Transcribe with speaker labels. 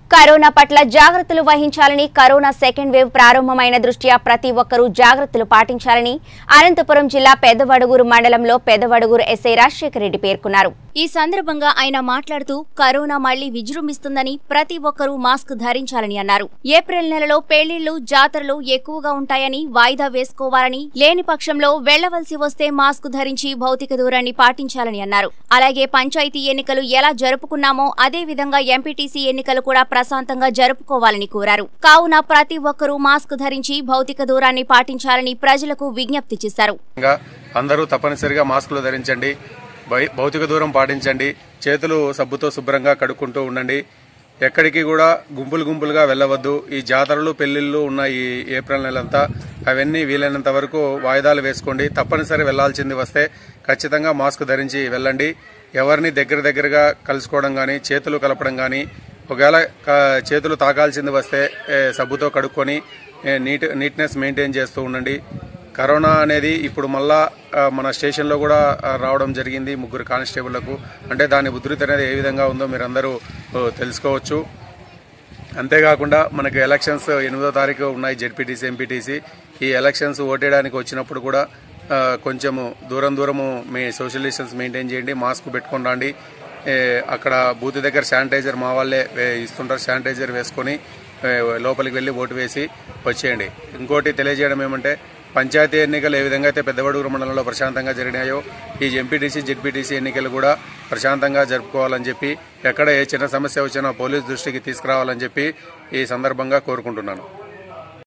Speaker 1: corona పట్ల జాగ్రత్తలు వహించాలని కరోనా సెకండ్ వేవ్ ప్రారంభమైన దృష్ట్యా ప్రతి ఒక్కరూ జాగ్రత్తలు పాటించాలని అనంతపురం జిల్లా పెద్దవడుగురు మండలంలో పెద్దవడుగురు ఎస్ఐ రాజశేఖర రెడ్డి పేర్కొన్నారు ఈ సందర్భంగా ఆయన మాట్లాడుతూ కరోనా మళ్లీ విజృంభిస్తుందని ప్రతి ఒక్కరూ మాస్క్ ధరించాలని అన్నారు ఏప్రిల్ నెలలో పెళ్లిళ్లు జాతరలు ఎక్కువగా ఉంటాయని వాయిదా వేసుకోవాలని లేని పక్షంలో వెళ్లవలసి వస్తే మాస్క్ ధరించి భౌతిక దూరాన్ని పాటించాలని అన్నారు అలాగే పంచాయతీ ఎన్నికలు ఎలా జరుపుకున్నామో అదే విధంగా ఎంపీటీసీ ఎన్నికలు కూడా ప్రశాంతంగా జరుపుకోవాలని కోరారు కావున ప్రతి ఒక్కరూ మాస్క్ ధరించి భౌతిక దూరాన్ని పాటించాలని ప్రజలకు విజ్ఞప్తి చేశారు
Speaker 2: ఇంకా అందరూ తప్పనిసరిగా మాస్కులు ధరించండి భై- భౌతిక దూరం పాటించండి చేతులు సబ్బుతో శుభ్రంగా కడుక్కుంటూ ఉండండి ఎక్కడికి కూడా గుంపులు గుంపులుగా వెళ్ళవద్దు ఈ జాతరలు పెళ్లిళ్ళు ఉన్న ఈ ఏప్రిల్ నెలంతా అవన్నీ వీలైనంత వరకు వాయిదాలు వేసుకోండి తప్పనిసరి వెళ్లాల్సింది వస్తే ఖచ్చితంగా మాస్క్ ధరించి వెళ్ళండి ఎవరిని దగ్గర దగ్గరగా కలుసుకోవడం కానీ చేతులు కలపడం కానీ ఒకవేళ క- చేతులు తాకాల్సింది వస్తే ఏ, సబ్బుతో కడుక్కొని ఏ, నీట్ నీట్నెస్ మెయింటైన్ చేస్తూ ఉండండి కరోనా అనేది ఇప్పుడు మళ్ళా ఆ, మన స్టేషన్లో కూడా ఆ, రావడం జరిగింది ముగ్గురు కానిస్టేబుళ్లకు అంటే దాని ఉధృతి అనేది ఏ విధంగా ఉందో మీరందరూ ఓ, తెలుసుకోవచ్చు అంతేకాకుండా మనకు ఎలక్షన్స్ ఎనిమిదో తారీఖు ఉన్నాయి జెడ్పీటీసీ ఎంపీటీసీ ఈ ఎలక్షన్స్ ఓటేయడానికి వచ్చినప్పుడు కూడా ఆ, కొంచెము దూరం దూరము మీ సోషల్ డిస్టెన్స్ మెయింటైన్ చేయండి మాస్క్ పెట్టుకొని రండి ఏ, అక్కడ బూత్ దగ్గర శానిటైజర్ మా వాళ్ళే వే- ఇస్తుంటారు శానిటైజర్ వేసుకొని ఏ, లోపలికి వెళ్ళి ఓటు వేసి వచ్చేయండి ఇంకోటి తెలియజేయడం ఏమంటే పంచాయతీ ఎన్నికలు ఏ విధంగా అయితే పెద్దవడుగురు మండలంలో ప్రశాంతంగా జరిగినాయో ఈ ఎంపీటీసీ జెడ్పీటీసీ ఎన్నికలు కూడా ప్రశాంతంగా జరుపుకోవాలని చెప్పి ఎక్కడ ఏ చిన్న సమస్య వచ్చినా పోలీస్ దృష్టికి తీసుకురావాలని చెప్పి ఈ సందర్భంగా కోరుకుంటున్నాను